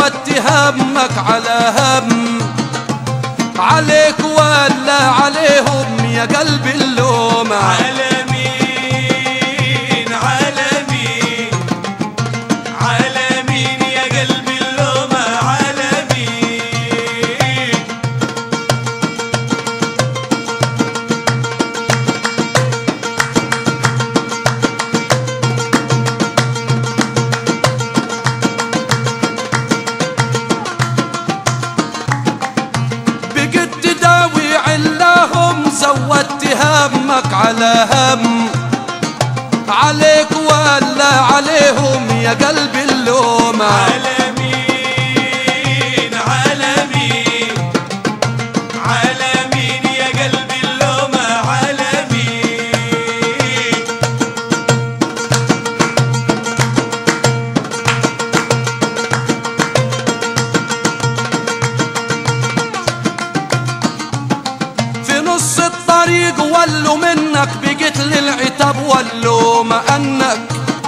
زودت همك على هم عليك ولا عليهم يا قلبي اللومة عالمين عالمين عالمين يا قلبي اللومة عالمين بقيت تداوي علاهم زودت همك على هم عليك ولا عليهم يا قلبي اللومة عالمين عالمين عالمين يا قلبي اللومة عالمين في نص الطريق ولوا منك بقيت للعتاب واللومة أنك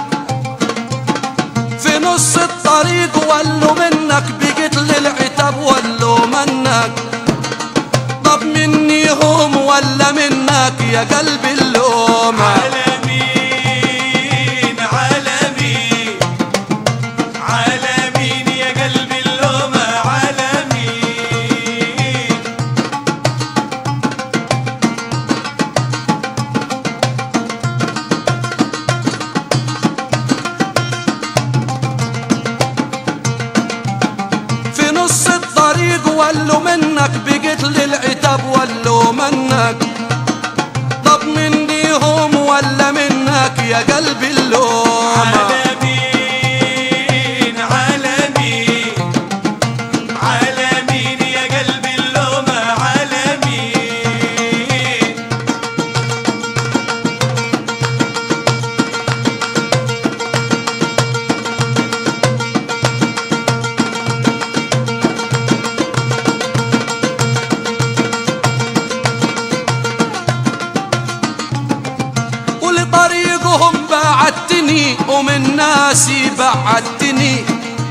في نص الطريق ولوا منك بقيت للعتاب واللومة أنك طب مني هم ولا منك يا قلبي اللومة عالمين عالمين عالمين يا قلبي اللومة عالمين في نص الطريق ولوا منك بقيت للعتاب ولوا منك طب مني هم ولا منك يا قلبي اللومة عالمين عالمين عالمين يا قلبي اللومة عالمين ولطريقهم بعدتني ومن ناسي بعدتني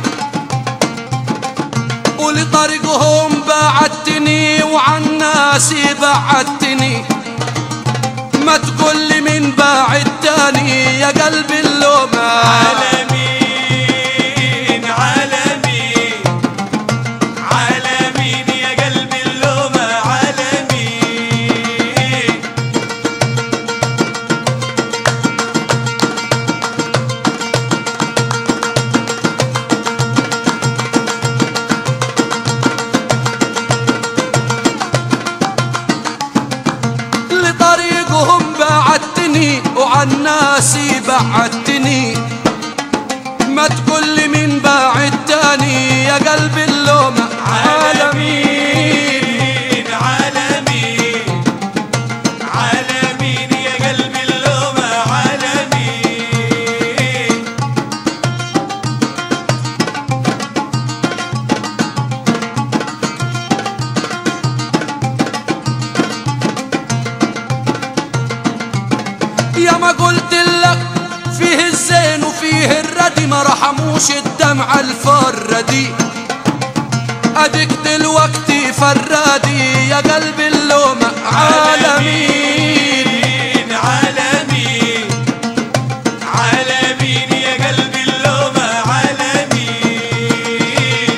ولطريقهم بعدتني وعن ناسي بعدتني ما تقول لي من بعد تاني يا قلبي اللومة عالمين عالمين عالمين يا قلبي اللومة عالمين لطريقهم بعدتني وعن ناسي بعدتني ما تقول لي من بعد تاني يا قلبي اللومة عالمين عالمين عالمين يا قلبي اللومة عالمين يا ما قلت لك فيه الزين وفيه الردي ما رحموش الدمعة الفردي اديك دلوقتي فرادي يا قلبي اللومة عالمين عالمين عالمين يا قلبي اللومة عالمين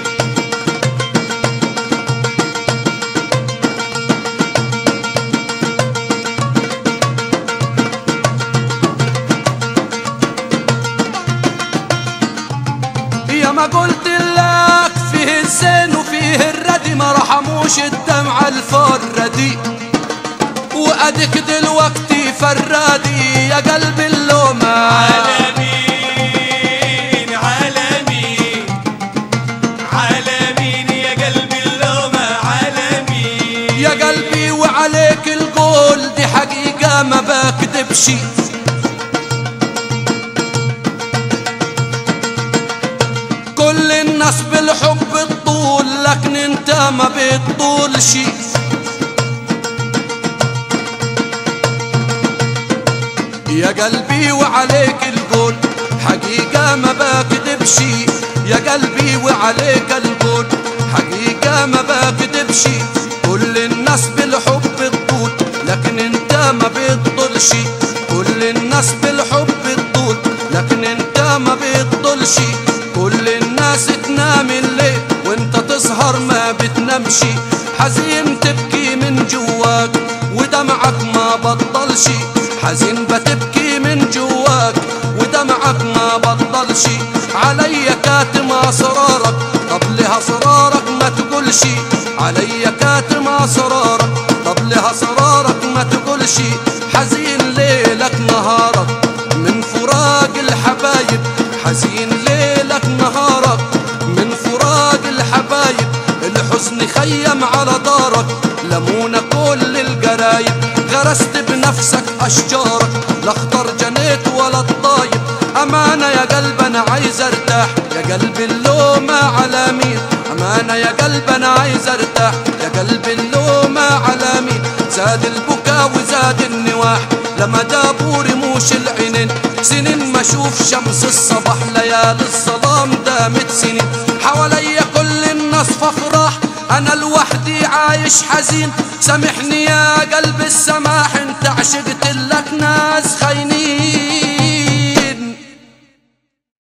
يا ما قلت لك فيه الزين وفيه الردي ما رحموش الدمعة الفردي واديك دلوقتي فرادي يا قلبي اللومة عالمين عالمين عالمين يا قلبي اللومة عالمين يا قلبي وعليك القول دي حقيقة ما بكذبش كل الناس بالحب تطول لكن انت ما بتطولش يا قلبي وعليك القول حقيقة ما بكذبش يا قلبي وعليك البول حقيقة ما بكدبش كل الناس بالحب تطول لكن انت ما بتطولش كل الناس بالحب تطول لكن انت ما بتطولش كل الناس تنام الليل وانت تسهر ما بتنامش حزين تبكي من جواك ودمعك ما بطلش حزين بتبكي من جواك ودمعك ما بطلش عليا كاتم اسرارك طب ليه اسرارك ما تقولش عليا كاتم اسرارك طب ليه اسرارك ما تقولش حزين ليلك نهارك من فراق الحبايب حزين ليلك نهارك من فراق الحبايب الحزن خيم على دارك لمونا كل الجرايب غرست بنفسك اشجارك لا اختار جنيت ولا الطايب امانه يا قلب انا عايز ارتاح يا قلب اللومه على مين امانه يا قلب انا عايز ارتاح يا قلب اللومه على مين زاد البكا وزاد النواح لما دابوا رموش العينين سنين ما اشوف شمس الصباح ليالي الظلام دامت سنين حواليا كل الناس فافراح انا لوحدي عايش حزين سامحني يا قلب السماح انت عشت